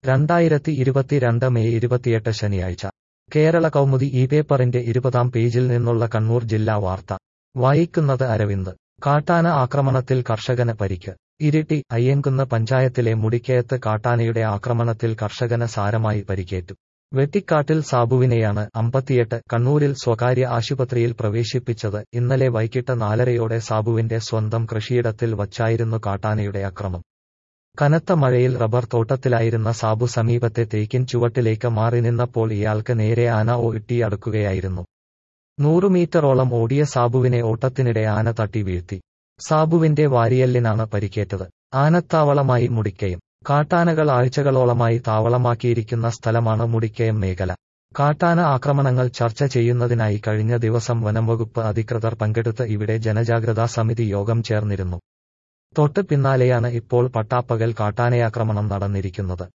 രണ്ടായിരത്തി ഇരുപത്തിരണ്ട് മെയ് ഇരുപത്തിയെട്ട് ശനിയാഴ്ച കേരള കൗമുദി ഈ പേപ്പറിന്റെ ഇരുപതാം പേജിൽ നിന്നുള്ള കണ്ണൂർ ജില്ലാ വാർത്ത വായിക്കുന്നത് അരവിന്ദ് കാട്ടാന ആക്രമണത്തിൽ കർഷകന് പരിക്ക് ഇരിട്ടി അയ്യൻകുന്ന് പഞ്ചായത്തിലെ മുടിക്കയത്ത് കാട്ടാനയുടെ ആക്രമണത്തിൽ കർഷകന് സാരമായി പരിക്കേറ്റു വെട്ടിക്കാട്ടിൽ സാബുവിനെയാണ് അമ്പത്തിയെട്ട് കണ്ണൂരിൽ സ്വകാര്യ ആശുപത്രിയിൽ പ്രവേശിപ്പിച്ചത് ഇന്നലെ വൈകിട്ട് നാലരയോടെ സാബുവിന്റെ സ്വന്തം കൃഷിയിടത്തിൽ വച്ചായിരുന്നു കാട്ടാനയുടെ അക്രമം കനത്ത മഴയിൽ റബ്ബർ തോട്ടത്തിലായിരുന്ന സാബു സമീപത്തെ തേക്കിൻ ചുവട്ടിലേക്ക് മാറി നിന്നപ്പോൾ ഇയാൾക്ക് നേരെ ആന ഒട്ടി അടുക്കുകയായിരുന്നു നൂറു മീറ്ററോളം ഓടിയ സാബുവിനെ ഓട്ടത്തിനിടെ ആന തട്ടി വീഴ്ത്തി സാബുവിന്റെ വാരിയല്ലിനാണ് പരിക്കേറ്റത് ആനത്താവളമായി മുടിക്കയം കാട്ടാനകൾ ആഴ്ചകളോളമായി താവളമാക്കിയിരിക്കുന്ന സ്ഥലമാണ് മുടിക്കയം മേഖല കാട്ടാന ആക്രമണങ്ങൾ ചർച്ച ചെയ്യുന്നതിനായി കഴിഞ്ഞ ദിവസം വനംവകുപ്പ് അധികൃതർ പങ്കെടുത്ത് ഇവിടെ ജനജാഗ്രതാ സമിതി യോഗം ചേർന്നിരുന്നു തൊട്ട് പിന്നാലെയാണ് ഇപ്പോൾ പട്ടാപ്പകൽ കാട്ടാനയാക്രമണം നടന്നിരിക്കുന്നത്